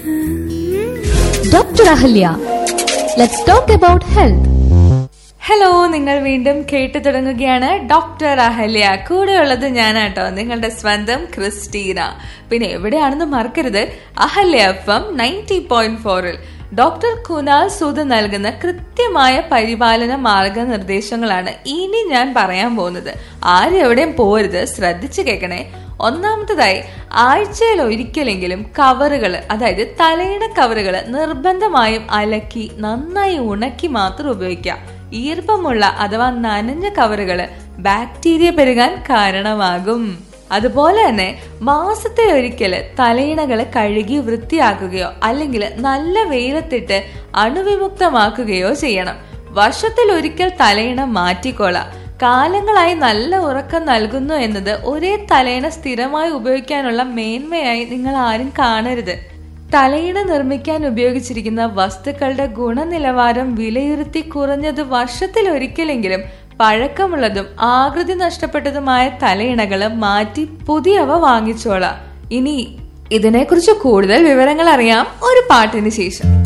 doctor Ahalya let's talk about health hello നിങ്ങൾ വീണ്ടും കേട്ടു തുടങ്ങുകയാണ് ഡോക്ടർ അഹല്യ കൂടെയുള്ളത് ഞാനാട്ടോ നിങ്ങളുടെ സ്വന്തം ക്രിസ്റ്റീന പിന്നെ എവിടെയാണെന്ന് മറക്കരുത് Ahalya F M ninety point ഫോറിൽ ഡോക്ടർ കുനാൽ സുധ നൽകുന്ന കൃത്യമായ പരിപാലന മാർഗനിർദ്ദേശങ്ങളാണ് ഇനി ഞാൻ പറയാൻ പോകുന്നത് ആരും എവിടെയും പോരുത് ശ്രദ്ധിച്ചു കേൾക്കണേ ഒന്നാമത്തതായി ആഴ്ചയിൽ ഒരിക്കലെങ്കിലും കവറുകൾ അതായത് തലയിണ കവറുകൾ നിർബന്ധമായും അലക്കി നന്നായി ഉണക്കി മാത്രം ഉപയോഗിക്കാം ഈർപ്പമുള്ള അഥവാ നനഞ്ഞ കവറുകൾ ബാക്ടീരിയ പെരുകാൻ കാരണമാകും അതുപോലെ തന്നെ മാസത്തെ ഒരിക്കല് തലയിണകൾ കഴുകി വൃത്തിയാക്കുകയോ അല്ലെങ്കിൽ നല്ല വെയിലത്തിട്ട് അണുവിമുക്തമാക്കുകയോ ചെയ്യണം വർഷത്തിൽ ഒരിക്കൽ തലയിണ മാറ്റിക്കൊള്ളാം കാലങ്ങളായി നല്ല ഉറക്കം നൽകുന്നു എന്നത് ഒരേ തലയിണ സ്ഥിരമായി ഉപയോഗിക്കാനുള്ള മേന്മയായി നിങ്ങൾ ആരും കാണരുത് തലയിണ നിർമ്മിക്കാൻ ഉപയോഗിച്ചിരിക്കുന്ന വസ്തുക്കളുടെ ഗുണനിലവാരം വിലയിരുത്തി കുറഞ്ഞത് വർഷത്തിൽ ഒരിക്കലെങ്കിലും പഴക്കമുള്ളതും ആകൃതി നഷ്ടപ്പെട്ടതുമായ തലയിണകൾ മാറ്റി പുതിയവ വാങ്ങിച്ചോളാം ഇനി ഇതിനെക്കുറിച്ച് കൂടുതൽ വിവരങ്ങൾ അറിയാം ഒരു പാട്ടിന് ശേഷം